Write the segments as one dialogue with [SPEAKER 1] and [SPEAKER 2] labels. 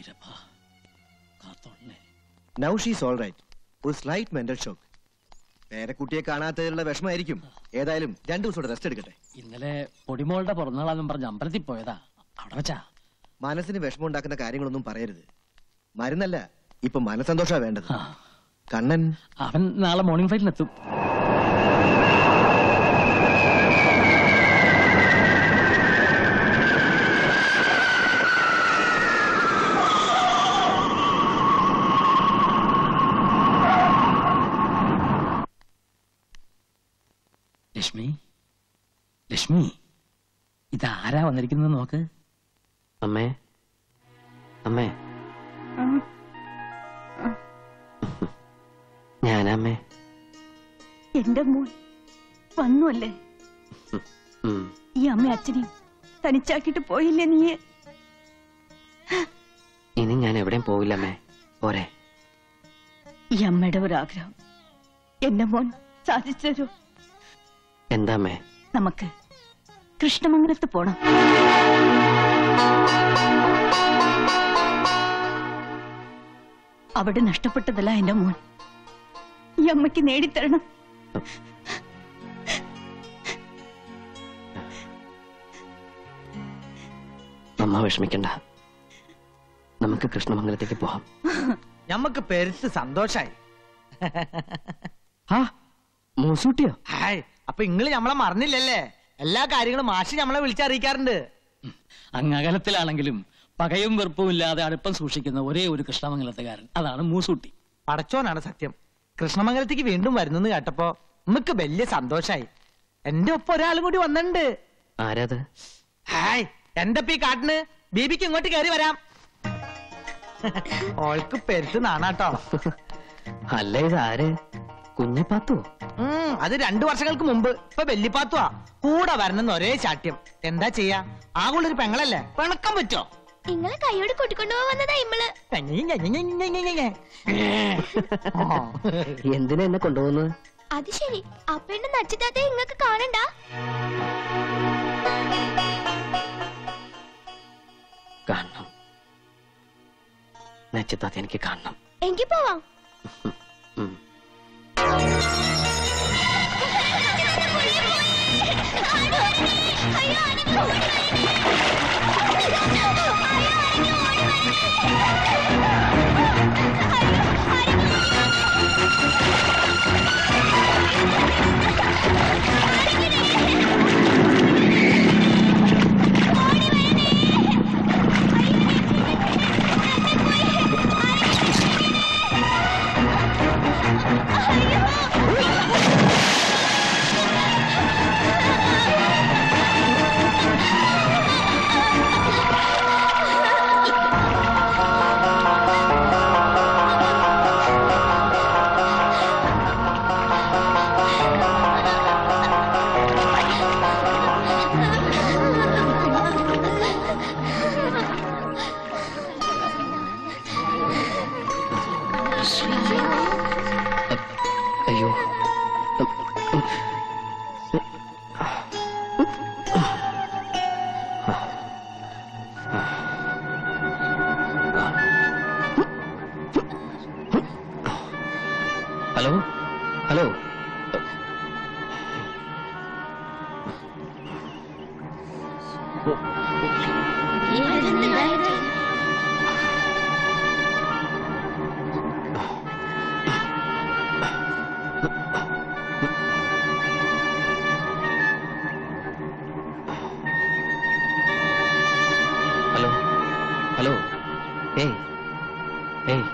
[SPEAKER 1] ഭൈരപ്പ കാത്തോളനെ
[SPEAKER 2] now she's all right ഒരു slight mental shock പേരക്കുട്ടിയെ കാണാത്തതിലുള്ള വിഷമായിരിക്കും ഏതായാലും രണ്ടു ദിവസം റെസ്റ്റ് എടുക്കട്ടെ
[SPEAKER 1] ഇന്നലെ പൊടിമോളുടെ പിറന്നാളാന്നും പറഞ്ഞ് അമ്പലത്തിൽ പോയതാ അവിടെ വെച്ചാ
[SPEAKER 2] മനസ്സിന് വിഷമമുണ്ടാക്കുന്ന കാര്യങ്ങളൊന്നും പറയരുത് മരുന്നല്ല ഇപ്പൊ മനസ്സന്തോഷാ വേണ്ടത്
[SPEAKER 1] ആ,
[SPEAKER 2] കണ്ണൻ
[SPEAKER 1] അവൻ നാളെ മോർണിംഗ് ഫ്ലൈറ്റിനെത്തും ലക്ഷ്മി ലക്ഷ്മി ഇതാരാ വന്നിരിക്കുന്നത് നോക്ക്
[SPEAKER 3] അമ്മേ അമ്മേ ഞാനമ്മേ
[SPEAKER 4] എന്റെ മോൻ വന്നു അല്ലേ
[SPEAKER 3] ഉം.
[SPEAKER 4] ഈ അമ്മ അച്ഛനെയും തനിച്ചാക്കിട്ട് പോയില്ലേ നീ
[SPEAKER 3] ഇനി ഞാൻ എവിടെയും പോവില്ലമ്മേ പോരെ
[SPEAKER 4] ഈ അമ്മയുടെ ഒരാഗ്രഹം എന്റെ മോൻ സാധിച്ചു തരൂ
[SPEAKER 3] എന്താ അമ്മേ
[SPEAKER 4] നമുക്ക് കൃഷ്ണമംഗലത്ത് പോണം അവിടെ നഷ്ടപ്പെട്ടതല്ല എന്റെ മോൻ ഈ അമ്മയ്ക്ക് നേടിത്തരണം
[SPEAKER 3] അമ്മ വിഷമിക്കണ്ട നമുക്ക് കൃഷ്ണമംഗലത്തേക്ക് പോവാം
[SPEAKER 5] ഞമ്മക്ക് പെരുത്ത് സന്തോഷായി
[SPEAKER 3] ആ മൂസൂട്ടിയോ
[SPEAKER 5] ഹായ് അപ്പൊ ഇങ്ങള് ഞമ്മളെ മറന്നില്ലല്ലേ എല്ലാ കാര്യങ്ങളും മാഷി ഞമ്മളെ വിളിച്ചറിയിക്കാറുണ്ട്
[SPEAKER 1] അങ്ങകലത്തിലാണെങ്കിലും പകയും വെറുപ്പും ഇല്ലാതെ അടുപ്പം സൂക്ഷിക്കുന്ന ഒരേ ഒരു കൃഷ്ണമംഗലത്തുകാരൻ അതാണ് മൂസൂട്ടി
[SPEAKER 5] പടച്ചോനാണ് സത്യം കൃഷ്ണമംഗലത്തേക്ക് വീണ്ടും വരുന്നെന്ന് കേട്ടപ്പോ നമുക്ക് വലിയ സന്തോഷായി എന്റെ ഒപ്പം ഒരാളും കൂടി വന്നിട്ടുണ്ട്
[SPEAKER 3] ആരാത്
[SPEAKER 5] ഹായ് എന്റെ ഈ കാട്ടിന് ബീബിക്ക് ഇങ്ങോട്ട് കയറി വരാം ഓൾക്ക് പെരുത്ത് നാണാട്ടോ
[SPEAKER 3] അല്ല ഇത് ആര് കുഞ്ഞിപ്പാത്തോ
[SPEAKER 5] ഉം, അത് രണ്ടു വർഷങ്ങൾക്ക് മുമ്പ് ഇപ്പൊ വെല്ലിപ്പാത്തുവാ കൂടെ വരണമെന്ന് ഒരേ ശാഠ്യം എന്താ ചെയ്യാ ആകുള്ളൊരു പെങ്ങളല്ലേ പിണക്കം പറ്റോ
[SPEAKER 6] നിങ്ങളെ കൈയോട് കൂട്ടിക്കൊണ്ടുപോകാൻ വന്നതാ ഇമ്മള്
[SPEAKER 3] എന്തിനാ എന്നെ കൊണ്ടുപോകുന്നത്
[SPEAKER 6] അത് ശരി അപ്പന്റെ നച്ചിത്താത്തെ ഇങ്ങക്ക് കാണണ്ട
[SPEAKER 3] കാണണം നെച്ചത്താത്ത എനിക്ക് കാണണം
[SPEAKER 6] എങ്കി പോവാം
[SPEAKER 3] ഉം. അയ്യോ ഹലോ ഹലോ ഹലോ ഹലോ ഏയ് ഏയ്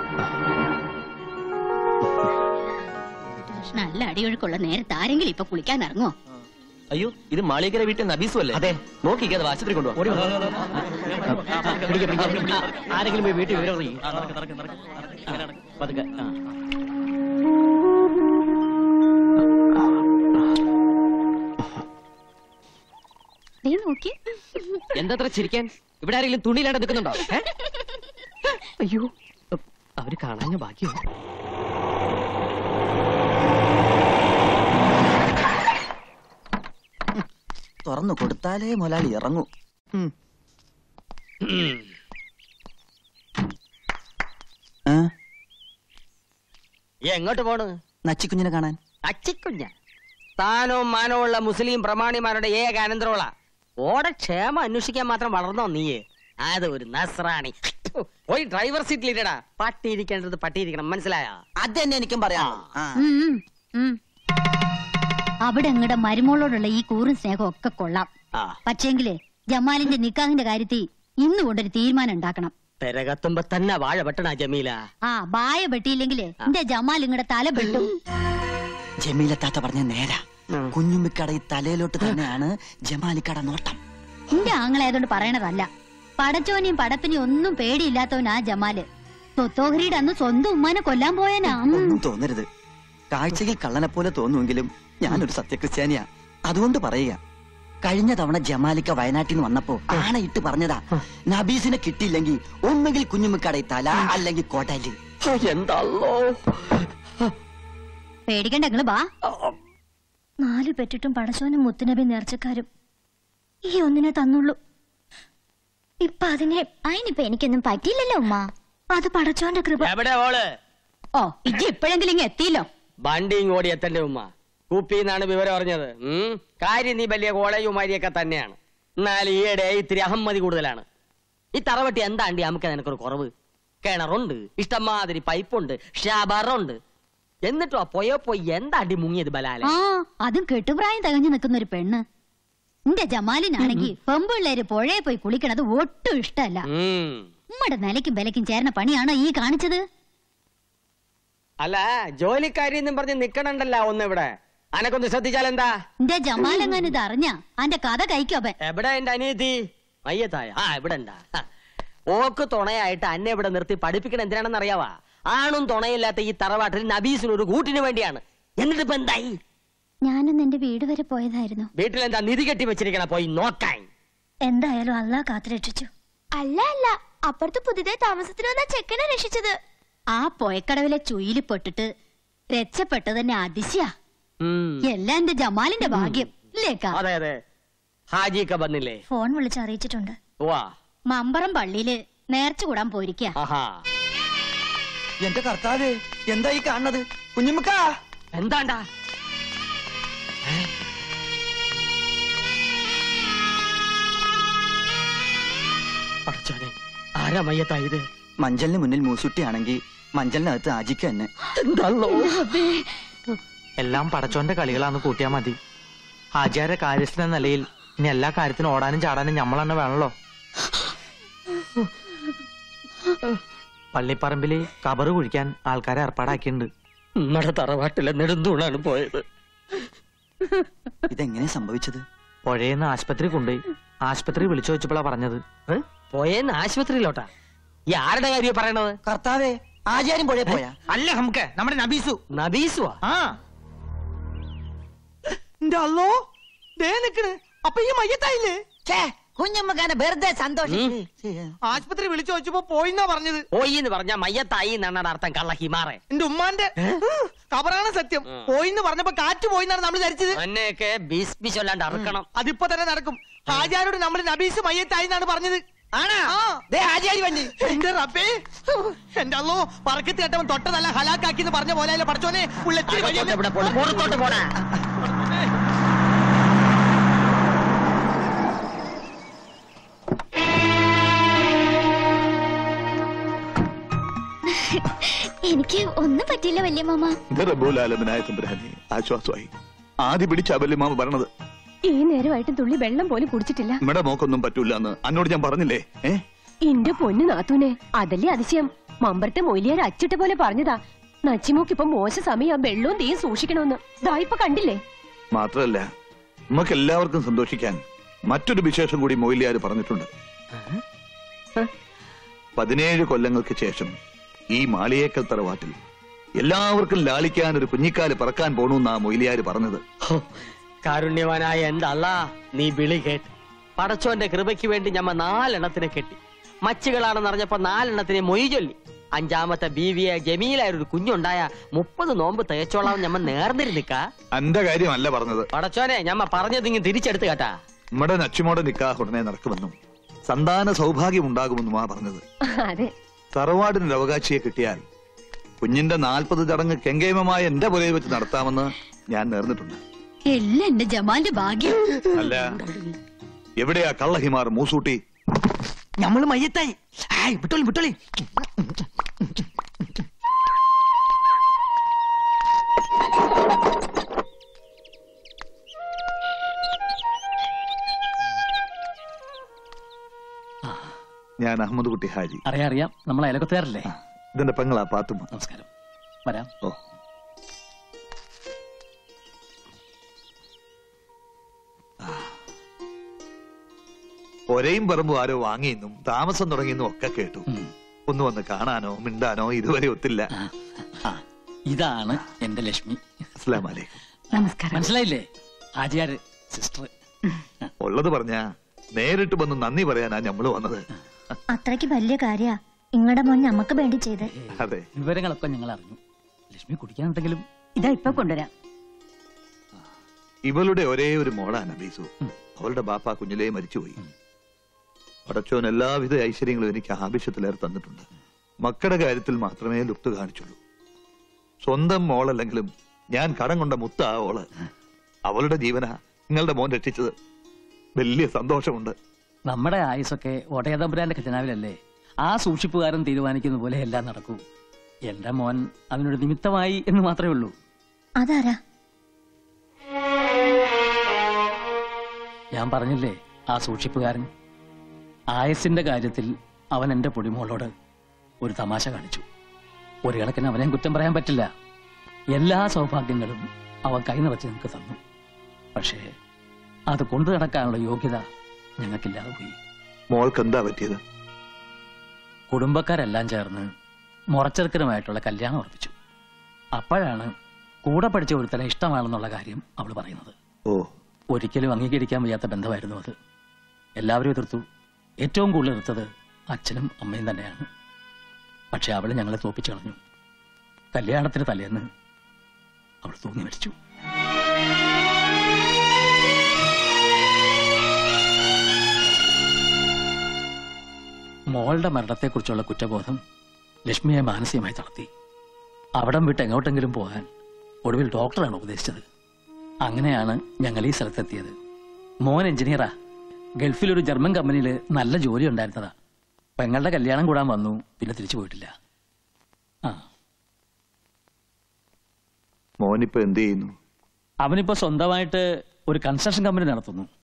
[SPEAKER 7] നല്ല അടിയൊഴുക്കുള്ള നേരത്ത് ആരെങ്കിലും ഇപ്പൊ കുളിക്കാൻ ഇറങ്ങോ
[SPEAKER 3] അയ്യോ ഇത് മാളികര വീട്ടിൽ നബീസു അല്ലേ അതെ നോക്കിക്കത് ആശുപത്രി കൊണ്ടുപോകാം
[SPEAKER 1] ആരെങ്കിലും പോയി വീട്ടിൽ വിവരം അറിയിക്കും പതുക്കെ ആ.
[SPEAKER 6] നീ നോക്കി
[SPEAKER 3] എന്താ ചിരിക്കാൻ ഇവിടെ ആരെങ്കിലും തുണിയിലാണ്ട് നിൽക്കുന്നുണ്ടോ ഏ? അയ്യോ അവര് കാണാഞ്ഞ ബാക്കിയോ
[SPEAKER 8] തുറന്നു കൊടുത്താലേ മുലാളി ഇറങ്ങൂ ഈ എങ്ങോട്ട് പോണ്
[SPEAKER 9] നച്ചിക്കുഞ്ഞിനെ കാണാൻ
[SPEAKER 8] അച്ചിക്കുഞ്ഞ താനവും മാനവും ഉള്ള മുസ്ലിം പ്രമാണിമാരുടെ ഏക അനന്തരമുള്ള ഓടെ ക്ഷേമം അന്വേഷിക്കാൻ മാത്രം വളർന്നോ നീയെ അത് ഒരു നസ്രാണി ഫു, പോയി ഡ്രൈവർ സീറ്റിലിട്ടടാ പട്ടി ഇരിക്കേണ്ടത് പട്ടി ഇരിക്കണം മനസ്സിലായോ
[SPEAKER 9] അത് തന്നെ എനിക്കും പറയാം
[SPEAKER 7] ഉം, ഉം, ഉം. അവിടെ അങ്ങടെ മരുമോളോടുള്ള ഈ കൂറും സ്നേഹവും ഒക്കെ കൊള്ളാം
[SPEAKER 8] ആ
[SPEAKER 7] പക്ഷേങ്കില് ജമാലിന്റെ നിക്കാഹിന്റെ കാര്യത്തിൽ ഇന്ന് കൊണ്ടൊരു തീരുമാനം ഉണ്ടാക്കണം
[SPEAKER 8] പെരകത്തുമ്പോ തന്നെ വാഴ വെട്ടണ ജമീല
[SPEAKER 7] ആ ബായ വെട്ടിയില്ലെങ്കില് എന്റെ ജമാൽ ഇങ്ങടെ തല വെട്ടും
[SPEAKER 9] ജമീല താത്ത പറഞ്ഞ നേരാ
[SPEAKER 8] ഉം.
[SPEAKER 9] കുഞ്ഞുമ്മിക്കട ഈ തലയിലോട്ട് തന്നെയാണ് ജമാലിക്കട നോട്ടം
[SPEAKER 7] എന്റെ ആങ്ങളായതുകൊണ്ട് പറയണതല്ല പടച്ചോനെയും പടപ്പിനെയും ഒന്നും പേടിയില്ലാത്തവനാ ജമാല് തൊത്തോഹരിയുടെ അന്ന് സ്വന്തം ഉമ്മാനെ കൊല്ലാൻ പോയനാ ഉം.
[SPEAKER 9] ഒന്നും തോന്നരുത് കാഴ്ചയിൽ കള്ളനെ പോലെ തോന്നുമെങ്കിലും ഞാനൊരു സത്യക്രിസ്ത്യാനിയാ അതുകൊണ്ട് പറയുക കഴിഞ്ഞ തവണ ജമാലിക്ക വയനാട്ടിൽ നിന്ന് വന്നപ്പോ ആണയിട്ട് പറഞ്ഞതാ നബീസിനെ കിട്ടിയില്ലെങ്കിൽ ഒന്നുകിൽ കുഞ്ഞുമ്മിക്കട ഈ തല അല്ലെങ്കിൽ കോട്ടല്
[SPEAKER 8] എന്താള്ളോ
[SPEAKER 7] പേടിക്കണ്ട നിങ്ങള് ബാ നാല് പെറ്റിട്ടും പടച്ചോനും മുത്തുനബി നേർച്ചക്കാരും ഈ ഒന്നിനെ തന്നുള്ളൂ ഇപ്പൊ അതിനെ
[SPEAKER 6] അതിനിപ്പോ എനിക്കൊന്നും പറ്റിയില്ലല്ലോ ഉമ്മ
[SPEAKER 7] അത് പടച്ചോന്റെ കൃപ
[SPEAKER 8] എവിടെ ഓള്
[SPEAKER 7] ഓ ഇജ്ജ് ഇപ്പോഴെങ്കിലും ഇങ്ങ് എത്തിയില്ലോ
[SPEAKER 8] വണ്ടി ഓടി എത്തന്റെ ഉമ്മ കുപ്പിന്നാണ് വിവരം അറിഞ്ഞത് ഉം. കാര്യം നീ വലിയ കോളേജുമാരിയൊക്കെ തന്നെയാണ് എന്നാൽ ഈയിടെ ഇത്തിരി അഹമ്മതി കൂടുതലാണ് ഈ തറവട്ടി എന്താണ്ടി നമുക്ക് നിനക്കൊരു കുറവ് കിണറുണ്ട് ഇഷ്ടംമാതിരി പൈപ്പുണ്ട് ഷാബറുണ്ട് എന്നിട്ടോ പോയോ പോയി എന്താണ്ടി മുങ്ങിയത് ബലാലെ
[SPEAKER 7] ആ അതും കെട്ടുപ്രായം തികഞ്ഞു നിൽക്കുന്ന ഒരു പെണ്ണ് എന്റെ ജമാലിനാണെങ്കിൽ പെമ്പിള്ളേര് പുഴയെ പോയി കുളിക്കണത് ഒട്ടും ഇഷ്ടല്ല
[SPEAKER 8] ഉം.
[SPEAKER 7] ഉമ്മയുടെ നിലയ്ക്കും വിലയ്ക്കും ചേർന്ന പണിയാണോ ഈ കാണിച്ചത്
[SPEAKER 8] അല്ല ജോലിക്കാരി എന്നും പറഞ്ഞ് നിക്കണണ്ടല്ല ഒന്ന് ഇവിടെ അനക്കൊന്ന് ശ്രദ്ധിച്ചാൽ എന്താ
[SPEAKER 7] എന്റെ ജമാലെങ്ങാനും ഇത് അറിഞ്ഞ അന്റെ കഥ കഴിക്കോപ്പൻ
[SPEAKER 8] എവിടെ എന്റെ അനിയത്തി മയ്യത്തായ ആ ഇവിടെ ഉണ്ടാ ഹ. ഓക്ക് തുണയായിട്ട് അന്നെ ഇവിടെ നിർത്തി പഠിപ്പിക്കണ എന്തിനാണെന്ന് അറിയാവാ ആണും തുണയില്ലാത്ത ഈ തറവാട്ടിൽ നബീസിന് ഒരു കൂട്ടിന് വേണ്ടിയാണ് എന്നിട്ട് ഇപ്പൊ എന്തായി
[SPEAKER 6] ഞാനൊന്ന് എന്റെ വീട് വരെ പോയതായിരുന്നു
[SPEAKER 8] വീട്ടിൽ എന്താ നിധി കെട്ടി വെച്ചിരിക്കണ പോയി നോക്കാൻ
[SPEAKER 6] എന്തായാലും അല്ലാ കാത്തുരക്ഷിച്ചു അല്ല അല്ല അപ്പുറത്ത് പുതിയതായി താമസത്തിന് വന്ന ചെക്കനെ രക്ഷിച്ചത്
[SPEAKER 7] ആ പൊയക്കടവിലെ ചുയില് പെട്ടിട്ട് രക്ഷപ്പെട്ടത് തന്നെ അതിശയ
[SPEAKER 8] ഉം.
[SPEAKER 7] എല്ലാം എന്റെ ജമാലിന്റെ ഭാഗ്യം ഇല്ലേക്കാ
[SPEAKER 8] അതെ അതെ ഹാജിയൊക്കെ വന്നില്ലേ
[SPEAKER 6] ഫോൺ വിളിച്ച് അറിയിച്ചിട്ടുണ്ട്
[SPEAKER 8] വാ
[SPEAKER 7] മമ്പറം പള്ളിയില് നേർച്ച കൂടാൻ പോയിരിക്ക
[SPEAKER 8] ആഹാ
[SPEAKER 9] എന്റെ കർത്താവേ എന്താ ഈ കാണുന്നത് കുഞ്ഞുമ്മിക്ക
[SPEAKER 8] എന്താണ്ടാ പടച്ചോനെ ആരാ മയ്യത്തായത്
[SPEAKER 9] മഞ്ചലിന് മുന്നിൽ മൂസുട്ടിയാണെങ്കിൽ മഞ്ചലിനകത്ത് ആജിക്ക തന്നെ
[SPEAKER 8] എന്താണല്ലോ
[SPEAKER 5] എല്ലാം പടച്ചോന്റെ കളികളാന്ന് കൂട്ടിയാ മതി ആചാര കാര്യസ്ഥൻ എന്ന നിലയിൽ ഇനി എല്ലാ കാര്യത്തിനും ഓടാനും ചാടാനും നമ്മൾ തന്നെ വേണല്ലോ പള്ളിപ്പറമ്പില് കബറ് കുഴിക്കാൻ ആൾക്കാരെ ഏർപ്പാടാക്കിയിട്ടുണ്ട്
[SPEAKER 8] നമ്മുടെ തറവാട്ടിലെ നെടുന്തൂണാണ് പോയത്
[SPEAKER 9] ഇതെങ്ങനെ സംഭവിച്ചത്
[SPEAKER 5] പുഴയെന്ന് ആശുപത്രി കൊണ്ടുപോയി ആശുപത്രി വിളിച്ചു വെച്ചപ്പോഴാ പറഞ്ഞത്
[SPEAKER 8] ഏ? പോയെന്ന് ആശുപത്രിയിലോട്ടാ ഈ ആരുടെ കാര്യം പറയണത്
[SPEAKER 9] കർത്താവേ ആചാര്യം പുഴയെ പോയാ
[SPEAKER 5] അല്ല നമുക്ക് നമ്മുടെ നബീസു
[SPEAKER 8] നബീസുവാ
[SPEAKER 5] ആ അല്ലോ ദേ നിക്കണ് അപ്പൊ ഈ മയ്യത്തായില്ലേ
[SPEAKER 9] കുഞ്ഞമ്മക്കാനെ വെറുതെ സന്തോഷിച്ച്
[SPEAKER 5] ആശുപത്രി വിളിച്ചു വെച്ചപ്പോ പോയിന്നാ പറഞ്ഞത്
[SPEAKER 8] പോയി എന്ന് പറഞ്ഞ മയ്യത്തായി എന്നാണ് അർത്ഥം കള്ള ഹിമാറെ
[SPEAKER 5] എന്റെ ഉമ്മാന്റെ കബറാണ് സത്യം പോയിന്ന് പറഞ്ഞപ്പോ കാറ്റ് പോയിന്നാണ് നമ്മൾ ധരിച്ചത്
[SPEAKER 8] എന്നെയൊക്കെ ബീസ് ബീസ് അല്ലാണ്ട് അറക്കണം
[SPEAKER 5] അതിപ്പോ തന്നെ നടക്കും ഹാജാരോട് നമ്മൾ നബീസ് മയ്യത്തായി എന്നാണ് പറഞ്ഞത്
[SPEAKER 9] ആണാ
[SPEAKER 5] ആ.
[SPEAKER 9] ദേ ആചാരി വണ്ടി
[SPEAKER 5] എന്റെ റബ്ബേ എന്റെ അല്ലോ പറക്കത്ത് കേട്ടവൻ തൊട്ട നല്ല ഹലാക്കാക്കി എന്ന് പറഞ്ഞ പോലെ അല്ലേ പഠിച്ചോനെ ഉള്ളെത്തിരി
[SPEAKER 8] അകത്തോട്ട് ഇവിടെ പോണം. പുറത്തോട്ട് പോടാ
[SPEAKER 6] എനിക്ക് ഒന്നും പറ്റിയില്ല വല്യ മാമ
[SPEAKER 10] റബ്ബുലാലമനായ തമ്പുരാനെ ആശ്വാസമായി ആദ്യ പിടിച്ച അബല്യമാമ പറഞ്ഞത്
[SPEAKER 4] ഈ നേരമായിട്ട് തുള്ളി വെള്ളം പോലും കുടിച്ചിട്ടില്ല
[SPEAKER 10] നമ്മുടെ മോക്കൊന്നും പറ്റൂല എന്ന് അന്നോട് ഞാൻ പറഞ്ഞില്ലേ ഏ
[SPEAKER 4] എന്റെ പൊന്നു നാത്തൂനെ അതല്ലേ അതിശയം മമ്പറത്തെ മൊയിലിയാർ അച്ചിട്ട പോലെ പറഞ്ഞതാ നച്ചിമോക്കിപ്പം മോശ സമയം വെള്ളവും തീയും സൂക്ഷിക്കണമെന്ന് ദാ ഇപ്പൊ കണ്ടില്ലേ
[SPEAKER 10] മാത്രല്ല നമുക്ക് എല്ലാവർക്കും സന്തോഷിക്കാൻ മറ്റൊരു വിശേഷം കൂടി മൊയിലിയാര് പറഞ്ഞിട്ടുണ്ട് പതിനേഴ് കൊല്ലങ്ങൾക്ക് ശേഷം ഈ മാളിയേക്കൽ തറവാട്ടിൽ എല്ലാവർക്കും ലാളിക്കാൻ ഒരു കുഞ്ഞിക്കാല് പറക്കാൻ പോണൂന്നാ മൊയിലിയാര് പറഞ്ഞത്
[SPEAKER 8] ഹോ, കാരുണ്യവാനായ എന്റെ അല്ല നീ വിളി കേട്ട് പടച്ചോന്റെ കൃപയ്ക്ക് വേണ്ടി ഞമ്മ നാലെണ്ണത്തിനെ കെട്ടി മച്ചുകളാണെന്ന് അറിഞ്ഞപ്പോ നാലെണ്ണത്തിനെ മൊയ് ചൊല്ലി അഞ്ചാമത്തെ ബീവിയെ ജമീലായ ഒരു കുഞ്ഞുണ്ടായ മുപ്പത് നോമ്പ് തികച്ചോളാം ഞമ്മ നേർന്നിരുന്നിക്ക
[SPEAKER 10] അന്റെ കാര്യമല്ല പറഞ്ഞത്
[SPEAKER 8] പടച്ചോനെ ഞമ്മ പറഞ്ഞതിങ്ങ് തിരിച്ചെടുത്ത് കേട്ടാ
[SPEAKER 10] നമ്മുടെ നച്ചുമോടെ നിക്കാഹ് ഉടനെ നടക്കുമെന്നും സന്താന സൗഭാഗ്യം ഉണ്ടാകുമെന്നുമാ പറഞ്ഞത്
[SPEAKER 4] അതെ
[SPEAKER 10] തറവാടിനൊരു അവകാശിയെ കിട്ടിയാൽ കുഞ്ഞിന്റെ നാൽപ്പത് ചടങ്ങ് കെങ്കേമമായ എന്റെ പുരയിൽ വെച്ച് നടത്താമെന്ന് ഞാൻ നേർന്നിട്ടുണ്ട്
[SPEAKER 7] എല്ലാം എന്റെ ജമാലിന്റെ ഭാഗ്യം
[SPEAKER 10] അല്ല എവിടെയാ കള്ളഹിമാർ മൂസൂട്ടി
[SPEAKER 5] ഞമ്മള് മയ്യത്തായി ആയ് വിട്ടോളി വിട്ടോളി
[SPEAKER 10] ഞാൻ അഹമ്മദ് കുട്ടി ഹാജി
[SPEAKER 1] അറിയാം അറിയാം നമ്മൾ അയലക്കത്തുകാരല്ലേ
[SPEAKER 10] ഇതിന്റെ പെങ്ങളാ പാത്തുമ്മ
[SPEAKER 1] നമസ്കാരം വരാം
[SPEAKER 10] ഓ ഒരേയും പറമ്പും ആരോ വാങ്ങിയെന്നും താമസം തുടങ്ങിയെന്നും ഒക്കെ കേട്ടു
[SPEAKER 1] ഉം.
[SPEAKER 10] ഒന്ന് വന്ന് കാണാനോ മിണ്ടാനോ ഇതുവരെ ഒത്തില്ല
[SPEAKER 1] ആ ഇതാണ് എന്റെ ലക്ഷ്മി
[SPEAKER 10] അസ്സലാം വലൈക്കും
[SPEAKER 4] നമസ്കാരം
[SPEAKER 1] മനസ്സിലായില്ലേ ആചാര് സിസ്റ്റർ
[SPEAKER 10] ഉള്ളത് പറഞ്ഞ നേരിട്ട് വന്ന് നന്ദി പറയാനാ ഞമ്മള് വന്നത്
[SPEAKER 7] അത്രയ്ക്ക് വലിയ കാര്യ ഇങ്ങടെ മോൻ നമുക്ക് വേണ്ടി ചെയ്ത്
[SPEAKER 10] അതെ
[SPEAKER 1] വിവരങ്ങളൊക്കെ ഞങ്ങൾ അറിഞ്ഞു ലക്ഷ്മി കുടിക്കാനുണ്ടെങ്കിലും
[SPEAKER 4] ഇതാ ഇപ്പൊ കൊണ്ടുവരാം
[SPEAKER 10] ഇവളുടെ ഒരേ ഒരു മോളാണ് നബീസു അവളുടെ ബാപ്പ കുഞ്ഞിലേ മരിച്ചുപോയി പടച്ചോൻ എല്ലാവിധ ഐശ്വര്യങ്ങളും എനിക്ക് ആവശ്യത്തിലേറെ തന്നിട്ടുണ്ട് മക്കളുടെ കാര്യത്തിൽ മാത്രമേ ലുപ്ത് കാണിച്ചുള്ളൂ സ്വന്തം മോളല്ലെങ്കിലും ഞാൻ കടം കൊണ്ട മുത്ത ആ ഓള് അവളുടെ ജീവന നിങ്ങളുടെ മോൻ രക്ഷിച്ചത് വലിയ സന്തോഷമുണ്ട്
[SPEAKER 1] നമ്മുടെ ആയുസൊക്കെ ഒടയതമ്പുരാന്റെ ഖജനാവിലല്ലേ ആ സൂക്ഷിപ്പുകാരൻ തീരുമാനിക്കുന്ന പോലെ എല്ലാം നടക്കൂ എന്റെ മോൻ അതിനൊരു നിമിത്തമായി എന്ന് മാത്രമേ ഉള്ളൂ
[SPEAKER 7] അതാരാ
[SPEAKER 1] ഞാൻ പറഞ്ഞില്ലേ ആ സൂക്ഷിപ്പുകാരൻ ആയസിന്റെ കാര്യത്തിൽ അവൻ എന്റെ പൊടിമോളോട് ഒരു തമാശ കാണിച്ചു ഒരു കണക്കിന് അവനെ കുറ്റം പറയാൻ പറ്റില്ല എല്ലാ സൗഭാഗ്യങ്ങളും അവൻ കൈ നിറച്ച് നിങ്ങൾക്ക് തന്നു പക്ഷേ അത് കൊണ്ടു നടക്കാനുള്ള യോഗ്യത ഞങ്ങൾക്കില്ലാതെ പോയി
[SPEAKER 10] മോൾക്ക് എന്താ പറ്റിയത്
[SPEAKER 1] കുടുംബക്കാരെല്ലാം ചേർന്ന് മുറച്ചെറുക്കനുമായിട്ടുള്ള കല്യാണം ഉറപ്പിച്ചു അപ്പോഴാണ് കൂടെ പഠിച്ച ഒരുത്തനെ ഇഷ്ടമാണെന്നുള്ള കാര്യം അവൾ പറയുന്നത്
[SPEAKER 10] ഓ
[SPEAKER 1] ഒരിക്കലും അംഗീകരിക്കാൻ വയ്യാത്ത ബന്ധമായിരുന്നു അത് എല്ലാവരും എതിർത്തു ഏറ്റവും കൂടുതൽ എതിർത്തത് അച്ഛനും അമ്മയും തന്നെയാണ് പക്ഷെ അവൾ ഞങ്ങളെ തോപ്പിച്ചു കളഞ്ഞു കല്യാണത്തിന് തലേന്ന് അവൾ തൂങ്ങി മരിച്ചു മോളുടെ മരണത്തെക്കുറിച്ചുള്ള കുറ്റബോധം ലക്ഷ്മിയെ മാനസികമായി തളർത്തി അവിടം വിട്ട് എങ്ങോട്ടെങ്കിലും പോകാൻ ഒടുവിൽ ഡോക്ടറാണ് ഉപദേശിച്ചത് അങ്ങനെയാണ് ഞങ്ങൾ ഈ സ്ഥലത്തെത്തിയത് മോൻ എഞ്ചിനീയറാ ഗൾഫിൽ ഒരു ജർമ്മൻ കമ്പനിയിൽ നല്ല ജോലി ഉണ്ടായിരുന്നതാ പെങ്ങളുടെ കല്യാണം കൂടാൻ വന്നു പിന്നെ തിരിച്ചു പോയിട്ടില്ല ആ
[SPEAKER 10] മോനിപ്പോ എന്ത് ചെയ്യുന്നു
[SPEAKER 1] അവനിപ്പോ സ്വന്തമായിട്ട് ഒരു കൺസ്ട്രക്ഷൻ കമ്പനി നടത്തുന്നു